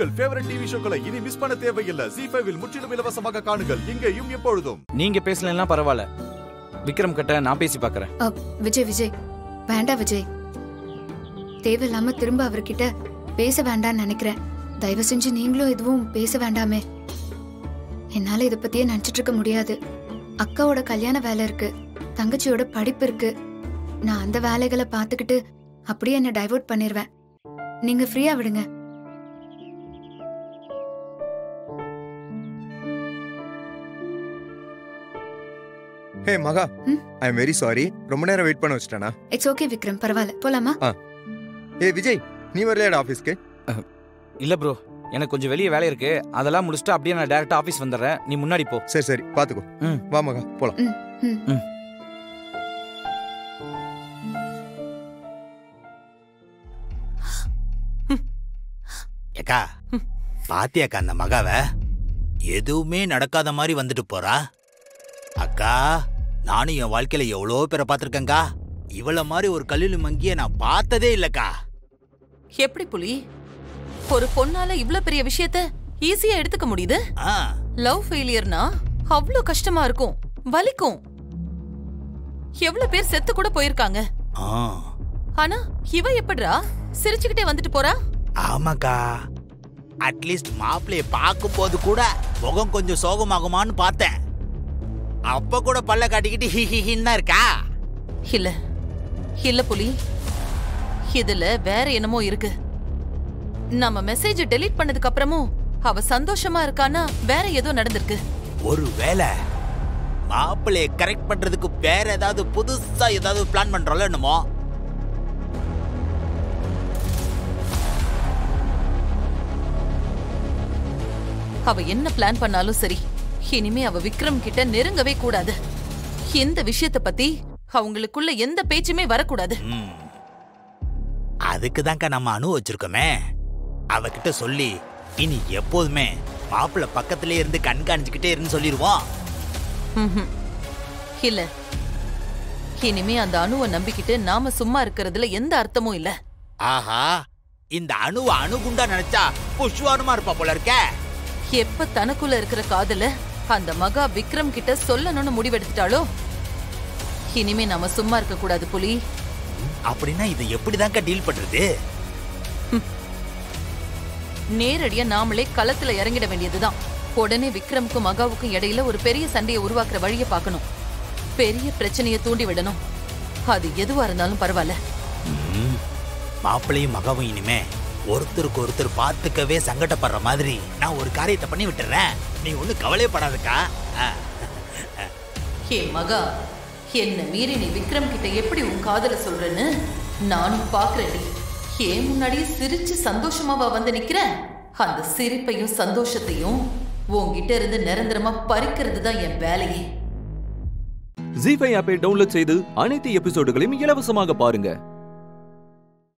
உங்கள் favourite TV ஷோக்களை இனி miss பண்ண தேவையில்லை ஜி ஃபைவில் முற்றிலும் இலவசமாக காணுங்கள் இங்கேயும் எப்பொழுதும் நீங்க பேசலன்னா பரவாயில்ல விக்ரம் கிட்ட நான் பேசி பார்க்கறேன் அ, விஜய் விஜய் வேண்டாம் விஜய் தேவையில்லாம திரும்ப அவர்கிட்ட பேச வேண்டாம்னு நினைக்கிறேன் தயவு செஞ்சு நீங்களும் எதுவும் பேச வேண்டாமே என்னால இத பத்தியே நினைச்சிட்டு இருக்க முடியாது அக்காவோட கல்யாண வேலை இருக்கு தங்கச்சியோட படிப்பு இருக்கு நான் அந்த வேலைகளை பார்த்துக்கிட்டு அப்படியே என்ன டைவர்ட் பண்ணிடுவேன் நீங்க ஃப்ரீயா விடுங்க ஹே மகா ம்? ஐ எம் வெரி சாரி ரொம்ப நேரம் வெயிட் பண்ண வச்சிட்டேனா இட்ஸ் ஓகே விக்ரம் பரவாயில்ல போலாமா ஏ விஜய் நீ வரலையாடா ஆஃபீஸ்க்கு இல்ல ப்ரோ எனக்கு கொஞ்சம் வெளியே வேலை இருக்கு அதெல்லாம் முடிச்சுட்டு அப்படியே நான் டேரக்டா ஆபீஸ் வந்துடுறேன் நீ முன்னாடி போ சரி சரி பாத்துக்கோ ம். வா மகா போலாம் ம் ம் ஏக்கா பாத்தியாக்கா அந்த மகாவ எதுவுமே நடக்காத மாதிரி வந்துட்டு போறா அக்கா நானும் என் வாழ்க்கையில எவ்வளோ பேரை பார்த்துருக்கேங்க்கா இவள மாதிரி ஒரு கல்லில் மங்கிய நான் பார்த்ததே இல்லக்கா எப்படி புலி ஒரு பொண்ணால இவ்ளோ பெரிய விஷயத்த ஈஸியா எடுத்துக்க முடியுது ஆ லவ் ஃபெயிலியர்னா அவ்ளோ கஷ்டமா இருக்கும் வலிக்கும் எவ்ளோ பேர் செத்து கூட போயிருக்காங்க ஆ ஆனா இவ எப்படிரா சிரிச்சுக்கிட்டே வந்துட்டு போறா ஆமாக்கா அட்லீஸ்ட் மாப்பிள்ளைய பார்க்கும்போது கூட முகம் கொஞ்சம் சோகமாகுமான்னு பார்த்தேன் அப்ப கூட பல்ல காட்டிக்கிட்டு ஹி ஹி ஹின்னு தான் இருக்கா இல்ல இல்ல புலி இதுல வேற என்னமோ இருக்கு நம்ம மெசேஜ் டெலீட் பண்ணதுக்கு அப்புறமும் அவ சந்தோஷமா இருக்கானா வேற ஏதோ நடந்திருக்கு ஒருவேளை மாப்பிள்ளைய கரெக்ட் பண்றதுக்கு வேற ஏதாவது புதுசா ஏதாவது பிளான் பண்றோம்ல என்னமோ அவ என்ன பிளான் பண்ணாலும் சரி இனிமே அவ விக்ரம் கிட்ட நெருங்கவே கூடாது இந்த விஷயத்த பத்தி அவங்களுக்குள்ள எந்த பேச்சுமே வரக்கூடாது ம். அதுக்கு நம்ம அணு வச்சிருக்கோமே அவகிட்ட சொல்லி இனி எப்போதுமே மாப்பிள்ளை பக்கத்திலே இருந்து கண்காணிச்சுக்கிட்டே இருந்து சொல்லிடுவோம் ம்ஹும். இல்ல இனிமே அந்த அணுவை நம்பிக்கிட்டு நாம சும்மா இருக்கிறதுல எந்த அர்த்தமும் இல்ல ஆஹா இந்த அணுவை அணுகுண்டா நினைச்சா புஷ்வானுமா இருப்பா போல இருக்க எப்ப தனக்குள்ள இருக்கிற காதல அந்த மகா விக்ரம் கிட்ட சொல்லணும்னு முடிவெடுத்துட்டாளோ இனிமே நாம சும்மா இருக்க கூடாது புலி அப்படின்னா இதை எப்படிதான்க்கா டீல் பண்றது நேரடியா நாமளே களத்துல இறங்கிட வேண்டியதுதான் உடனே விக்ரமுக்கும் மகாவுக்கும் இடையில ஒரு பெரிய சண்டையை உருவாக்குற வழியை பார்க்கணும் பெரிய பிரச்சனையை தூண்டி விடணும் அது எதுவா இருந்தாலும் பரவாயில்ல ம். மாப்பிள்ளையும் மகவும் இனிமே ஒருத்தருக்கு ஒருத்தர் பார்த்துக்கவே சங்கடப்படுற மாதிரி நான் ஒரு காரியத்தை பண்ணி விட்டுறேன் நீ ஒன்றும் கவலையப்படாதக்கா ஆ. ஹே மகா என்ன மீறி நீ விக்ரம் கிட்ட எப்படி உன் காதல சொல்றேன்னு நானும் பாக்குறேன்டி ஏன் முன்னாடியே சிரிச்சு சந்தோஷமாவா வந்து நிக்கிறேன் அந்த சிரிப்பையும் சந்தோஷத்தையும் உன்கிட்ட இருந்து நிரந்தரமா பறிக்கிறது தான் என் வேலையே ஜி ஃபைவ் ஆப்பை டவுன்லோட் செய்து அனைத்து எபிசோடுகளையும் இலவசமாக பாருங்க